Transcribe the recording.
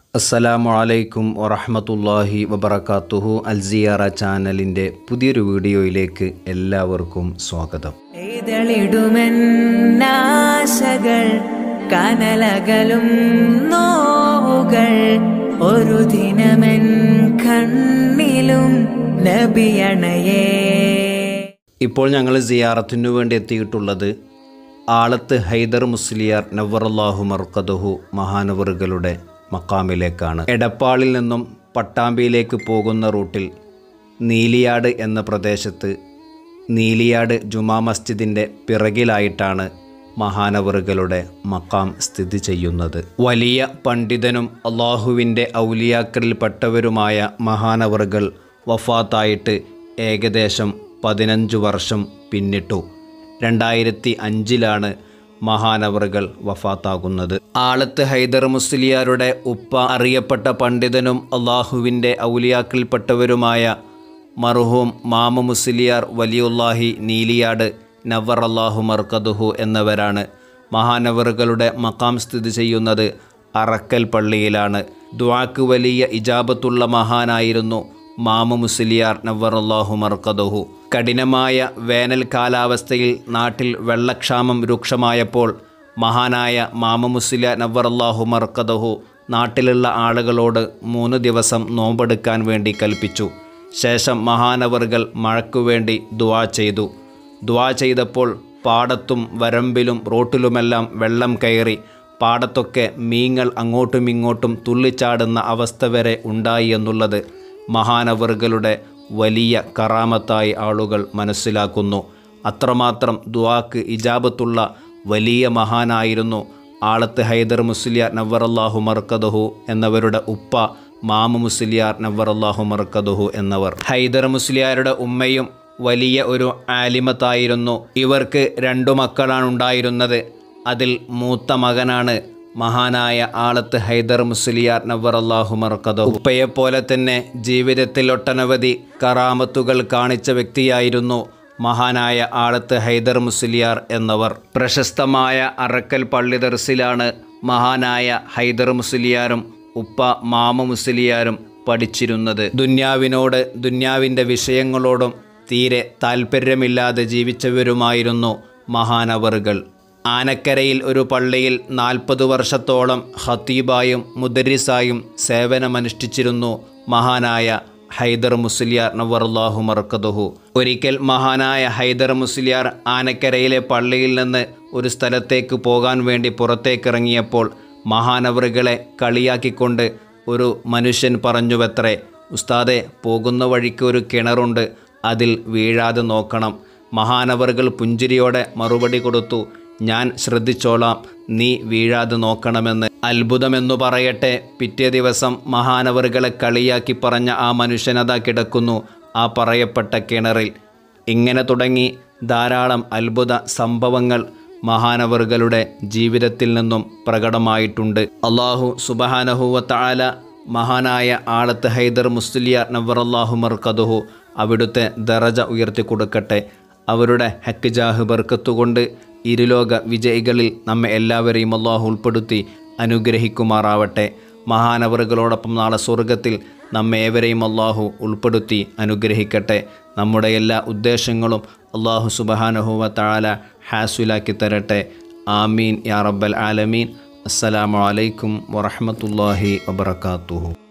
അസ്സലാമു അലൈക്കും വറഹമത്തല്ലാഹി വബർക്കാത്തുഹു അൽസിയാറ ചാനലിൻ്റെ പുതിയൊരു വീഡിയോയിലേക്ക് എല്ലാവർക്കും സ്വാഗതം എഴുതളിടുമെന്നാശകൾ കനലകലും നോവുകൾ ഒരു ദിനമെൻ കണ്ണിലും നബിയണയേ ഇപ്പോൾ ഞങ്ങൾ സിയാറത്തിനു വേണ്ടി എത്തിയിട്ടുള്ളത് ആളത്ത് ഹൈദർ മുസ്ലിയാർ നവറല്ലാഹു മർക്കദഹു മഹാനവറുകളുടെ മക്കാമിലേക്കാണ് എടപ്പാളിൽ നിന്നും പട്ടാമ്പിയിലേക്ക് പോകുന്ന റൂട്ടിൽ നീലിയാട് എന്ന പ്രദേശത്ത് നീലിയാട് ജുമാ മസ്ജിദിൻ്റെ പിറകിലായിട്ടാണ് മഹാനവറുകളുടെ മക്കാം സ്ഥിതി ചെയ്യുന്നത് വലിയ പണ്ഡിതനും അള്ളാഹുവിൻ്റെ ഔലിയാക്കളിൽപ്പെട്ടവരുമായ മഹാനവറുകൾ വഫാത്തായിട്ട് ഏകദേശം പതിനഞ്ച് വർഷം പിന്നിട്ടു രണ്ടായിരത്തി അഞ്ചിലാണ് മഹാനവറുകൾ വഫാത്താകുന്നത് ആളത്ത് ഹൈദർ മുസ്ലിയാരുടെ ഉപ്പ അറിയപ്പെട്ട പണ്ഡിതനും അള്ളാഹുവിൻ്റെ ഔലിയാക്കളിൽപ്പെട്ടവരുമായ മർഹൂം മാമ മുസ്ലിയാർ വലിയുല്ലാഹി നീലിയാട് നവർ അള്ളാഹു മർക്കദുഹു എന്നവരാണ് മഹാനവറുകളുടെ മക്കാം സ്ഥിതി ചെയ്യുന്നത് അറക്കൽ പള്ളിയിലാണ് ദ്വാക്ക് വലിയ ഇജാബത്തുള്ള മഹാനായിരുന്നു മാമു മുസ്ലിയാർ നവറല്ലാഹു മർക്കദഹു കഠിനമായ വേനൽ കാലാവസ്ഥയിൽ നാട്ടിൽ വെള്ളക്ഷാമം രൂക്ഷമായപ്പോൾ മഹാനായ മാമു മുസ്ലിയ നവറല്ലാഹു മർക്കദഹു നാട്ടിലുള്ള ആളുകളോട് മൂന്ന് ദിവസം നോമ്പെടുക്കാൻ വേണ്ടി കൽപ്പിച്ചു ശേഷം മഹാനവറുകൾ മഴയ്ക്കു വേണ്ടി ദുവാ ചെയ്തു ദുവാ ചെയ്തപ്പോൾ പാടത്തും വരമ്പിലും റോട്ടിലുമെല്ലാം വെള്ളം കയറി പാടത്തൊക്കെ മീങ്ങൾ അങ്ങോട്ടും ഇങ്ങോട്ടും തുള്ളിച്ചാടുന്ന അവസ്ഥ വരെ ഉണ്ടായി എന്നുള്ളത് മഹാനവറുകളുടെ വലിയ കറാമത്തായി ആളുകൾ മനസ്സിലാക്കുന്നു അത്രമാത്രം ദുവാക്ക് ഇജാബത്തുള്ള വലിയ മഹാനായിരുന്നു ആളത്ത് ഹൈദർ മുസ്ലിയാർ നവറല്ലാഹു മർക്കദഹു എന്നവരുടെ ഉപ്പ മാമു മുസ്ലിയാർ നവറല്ലാഹു മർക്കദഹു എന്നവർ ഹൈദർ മുസ്ലിയാരുടെ ഉമ്മയും വലിയ ഒരു ആലിമത്തായിരുന്നു ഇവർക്ക് രണ്ടു മക്കളാണ് ഉണ്ടായിരുന്നത് അതിൽ മൂത്ത മകനാണ് മഹാനായ ആളത്ത് ഹൈദർ മുസ്ലിയാർ നവർ അള്ളാഹു മർക്കദോ ഉപ്പയെപ്പോലെ തന്നെ ജീവിതത്തിൽ ഒട്ടനവധി കറാമത്തുകൾ കാണിച്ച വ്യക്തിയായിരുന്നു മഹാനായ ആളത്ത് ഹൈദർ മുസ്ലിയാർ എന്നവർ പ്രശസ്തമായ അറക്കൽ പള്ളി ദർസിലാണ് മഹാനായ ഹൈദർ മുസ്ലിയാരും ഉപ്പ മാമ മുസ്ലിയാരും പഠിച്ചിരുന്നത് ദുന്യാവിനോട് ദുന്യാവിൻ്റെ വിഷയങ്ങളോടും തീരെ താൽപ്പര്യമില്ലാതെ ജീവിച്ചവരുമായിരുന്നു മഹാനവറുകൾ ആനക്കരയിൽ ഒരു പള്ളിയിൽ നാൽപ്പത് വർഷത്തോളം ഖത്തീബായും മുദരിസായും സേവനമനുഷ്ഠിച്ചിരുന്നു മഹാനായ ഹൈദർ മുസ്ലിയാർ നവറുല്ലാഹു മർക്കദുഹു ഒരിക്കൽ മഹാനായ ഹൈദർ മുസ്ലിയാർ ആനക്കരയിലെ പള്ളിയിൽ നിന്ന് ഒരു സ്ഥലത്തേക്ക് പോകാൻ വേണ്ടി പുറത്തേക്കിറങ്ങിയപ്പോൾ മഹാനവറുകളെ കളിയാക്കിക്കൊണ്ട് ഒരു മനുഷ്യൻ പറഞ്ഞുവത്രേ ഉസ്താദെ പോകുന്ന വഴിക്ക് ഒരു കിണറുണ്ട് അതിൽ വീഴാതെ നോക്കണം മഹാനവറുകൾ പുഞ്ചിരിയോടെ മറുപടി കൊടുത്തു ഞാൻ ശ്രദ്ധിച്ചോളാം നീ വീഴാതെ നോക്കണമെന്ന് അത്ഭുതമെന്നു പറയട്ടെ പിറ്റേ ദിവസം മഹാനവറുകളെ കളിയാക്കി പറഞ്ഞ ആ മനുഷ്യനതാ കിടക്കുന്നു ആ പറയപ്പെട്ട കിണറിൽ ഇങ്ങനെ തുടങ്ങി ധാരാളം അത്ഭുത സംഭവങ്ങൾ മഹാനവറുകളുടെ ജീവിതത്തിൽ നിന്നും പ്രകടമായിട്ടുണ്ട് അള്ളാഹു സുബഹാനഹുവത്ത ആല മഹാനായ ആളത്ത് ഹൈദർ മുസ്ലിയാർ നവറല്ലാഹു മർക്കദുഹു അവിടുത്തെ ദറജ ഉയർത്തി കൊടുക്കട്ടെ അവരുടെ ഹക്ക് ജാഹ് ബർക്കത്തുകൊണ്ട് ഇരുലോക വിജയികളിൽ നമ്മെ എല്ലാവരെയും അള്ളാഹു ഉൾപ്പെടുത്തി അനുഗ്രഹിക്കുമാറാവട്ടെ മഹാനവറുകളോടൊപ്പം നാളെ സ്വർഗത്തിൽ നമ്മെ ഏവരെയും അള്ളാഹു ഉൾപ്പെടുത്തി അനുഗ്രഹിക്കട്ടെ നമ്മുടെ എല്ലാ ഉദ്ദേശങ്ങളും അള്ളാഹു സുബഹാനഹുവ താല ഹാസുലാക്കി തരട്ടെ ആമീൻ യാ റബ്ബൽ ആലമീൻ അസ്സലാമു അലൈക്കും വറഹമത്തല്ലാഹി വബർക്കാത്തുഹു